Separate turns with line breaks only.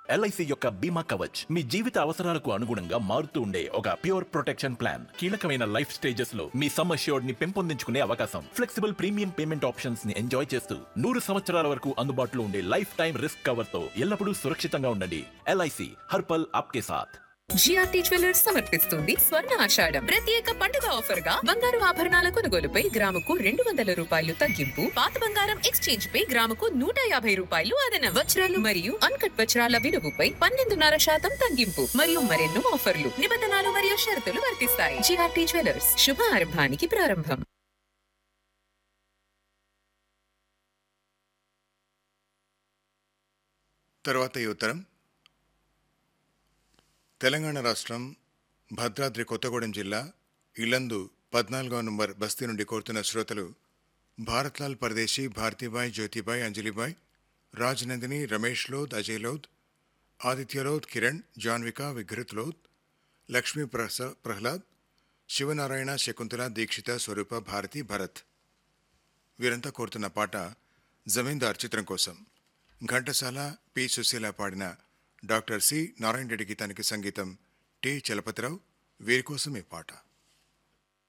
LIC యొక్క బీమా కవచ్ మీ జీవిత అవసరాలకు అనుగుణంగా మారుతూ ఉండే ఒక ప్యూర్ ప్రొటెక్షన్ ప్లాన్ కీలకమైన లైఫ్ స్టేజెస్ లో మీ సమ్ అష్యూర్డ్ ని పెంపొందించుకునే అవకాశం ఫ్లెక్సిబుల్ ప్రీమియం పేమెంట్ ఆప్షన్స్ ని ఎంజాయ్ చేస్తూ నూరు సంవత్సరాల వరకు అందుబాటులో ఉండే లైఫ్ టైం రిస్క్ కవర్ తో ఎల్లప్పుడూ సురక్షితంగా ఉండండి ఎల్ఐసి హర్పల్ ఆప్కే సాథ్
జిఆర్టీ జ్యువెలర్స్ సమర్పిస్తుంది స్వర్ణ ఆషాఢం ప్రత్యేక పండుగ ఆఫర్ గా బంగారు ఆభరణాల కొనుగోలుపై గ్రాముకు రెండు వందల రూపాయలు తగ్గింపు పాత బంగారం ఎక్స్చేంజ్ పై గ్రాముకు నూట యాభై రూపాయలు అదనం వజ్రాలు మరియు అన్కట్ వజ్రాల విలువపై పన్నెండున్నర శాతం తగ్గింపు మరియు మరెన్నో ఆఫర్లు నిబంధనలు మరియు షరతులు వర్తిస్తాయి జిఆర్టీ జ్యువెలర్స్ శుభ ఆరంభానికి ప్రారంభం
తర్వాత ఈ ఉత్తరం తెలంగాణ రాష్ట్రం భద్రాద్రి కొత్తగూడెం జిల్లా ఇల్లందు పద్నాలుగో నంబర్ బస్తీ నుండి కోరుతున్న శ్రోతలు భారత్లాల్ పరదేశీ భారతీబాయ్ జ్యోతిబాయ్ అంజలిబాయ్ రాజనందిని రమేష్ లోద్ అజయ్ లోద్ ఆదిత్యలోద్ కిరణ్ జాన్విక విఘృత్ లోద్ లక్ష్మీ ప్రస ప్రహ్లాద్ శివనారాయణ శకుంతల దీక్షిత స్వరూప భారతి భరత్ వీరంతా కోరుతున్న పాట జమీందార్ చిత్రం కోసం ఘంటసాల పి సుశీల పాడిన డాక్టర్ సి నారాయణ రెడ్డి గీతానికి సంగీతం టి చలపతిరావు వీరి కోసం ఈ పాట